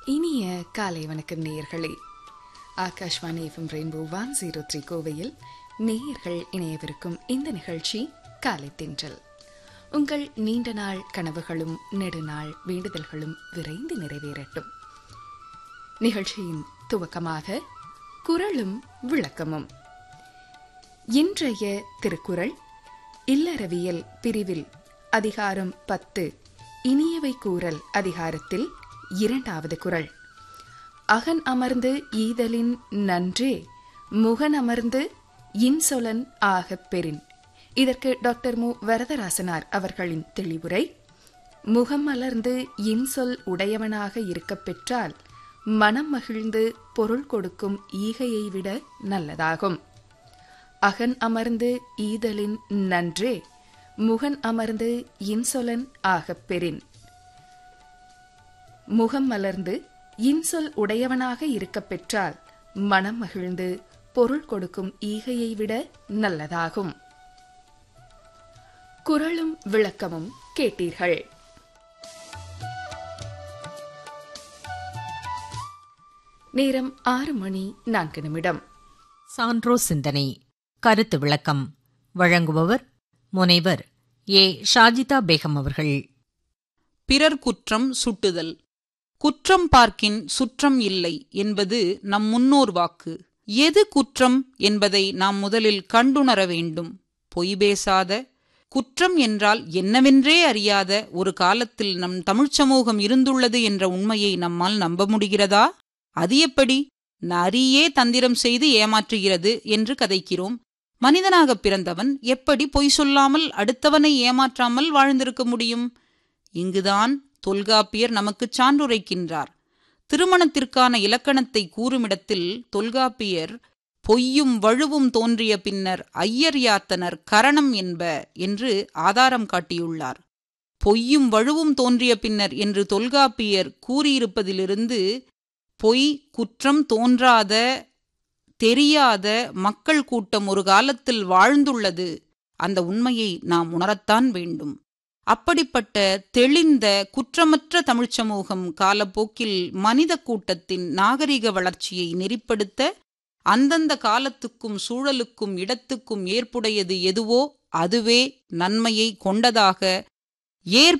இனிய காலை வணக்கம் நேயர்களே Akashvani FM Rainbow one zero three கோவையில் நேயர்கள் இணையவிருக்கும் இந்த நிகழ்ச்சி காலை தென்றல் உங்கள் நீண்ட நாள் கனவுகளும் நெடுநாள் வேண்டுதல்களும் விரைந்து நிறைவேறட்டும் நிகழ்ச்சியின் துவக்கமாக குரலும் விளக்கமும் இன்றைய திருக்குறள் இல்லறவியல் பிரிவில் அதிகாரம் பத்து இனியவை கூறல் அதிகாரத்தில் இரண்டாவது குரல் அகன் அமர்ந்து ஈதலின் நன்றே முகன் அமர்ந்து இன்சொலன் ஆகப் பெறின் இதற்கு டாக்டர் மு வரதராசனார் அவர்களின் தெளிவுரை முகம் மலர்ந்து இன்சொல் உடையவனாக இருக்கப் பெற்றால் மனம் மகிழ்ந்து பொருள் கொடுக்கும் ஈகையை விட நல்லதாகும் அகன் அமர்ந்து ஈதலின் நன்றே முகன் அமர்ந்து இன்சொலன் ஆகப் பெறின் முகம் மலர்ந்து இன்சொல் உடையவனாக இருக்கப் பெற்றால் மனம் மகிழ்ந்து பொருள் கொடுக்கும் ஈகையை விட நல்லதாகும் குரலும் விளக்கமும் கேட்டீர்கள் நேரம் ஆறு மணி நான்கு நிமிடம் சான்றோ சிந்தனை கருத்து விளக்கம் வழங்குபவர் முனைவர் ஏ ஷாஜிதா பேகம் அவர்கள் பிறர் குற்றம் சுட்டுதல் குற்றம் பார்க்கின் சுற்றம் இல்லை என்பது நம் முன்னோர் வாக்கு எது குற்றம் என்பதை நாம் முதலில் கண்டுணர வேண்டும் பொய் பேசாத குற்றம் என்றால் என்னவென்றே அறியாத ஒரு காலத்தில் நம் தமிழ்ச் சமூகம் இருந்துள்ளது என்ற உண்மையை நம்மால் நம்ப முடிகிறதா அது எப்படி நரியே தந்திரம் செய்து ஏமாற்றுகிறது என்று கதைக்கிறோம் மனிதனாகப் பிறந்தவன் எப்படி பொய் சொல்லாமல் அடுத்தவனை ஏமாற்றாமல் வாழ்ந்திருக்க முடியும் இங்குதான் தொல்காப்பியர் நமக்குச் சான்றுரைக்கின்றார் திருமணத்திற்கான இலக்கணத்தை கூறுமிடத்தில் தொல்காப்பியர் பொய்யும் வழுவும் தோன்றிய பின்னர் ஐயர் யாத்தனர் கரணம் என்ப என்று ஆதாரம் காட்டியுள்ளார் பொய்யும் வழுவும் தோன்றிய பின்னர் என்று தொல்காப்பியர் கூறியிருப்பதிலிருந்து பொய் குற்றம் தோன்றாத தெரியாத மக்கள் கூட்டம் ஒரு காலத்தில் வாழ்ந்துள்ளது அந்த உண்மையை நாம் உணரத்தான் வேண்டும் அப்படிப்பட்ட தெளிந்த குற்றமற்ற தமிழ்ச் சமூகம் காலப்போக்கில் மனித கூட்டத்தின் நாகரிக வளர்ச்சியை நெறிப்படுத்த அந்தந்த காலத்துக்கும் சூழலுக்கும் இடத்துக்கும் ஏற்புடையது எதுவோ அதுவே நன்மையை கொண்டதாக ஏற்ப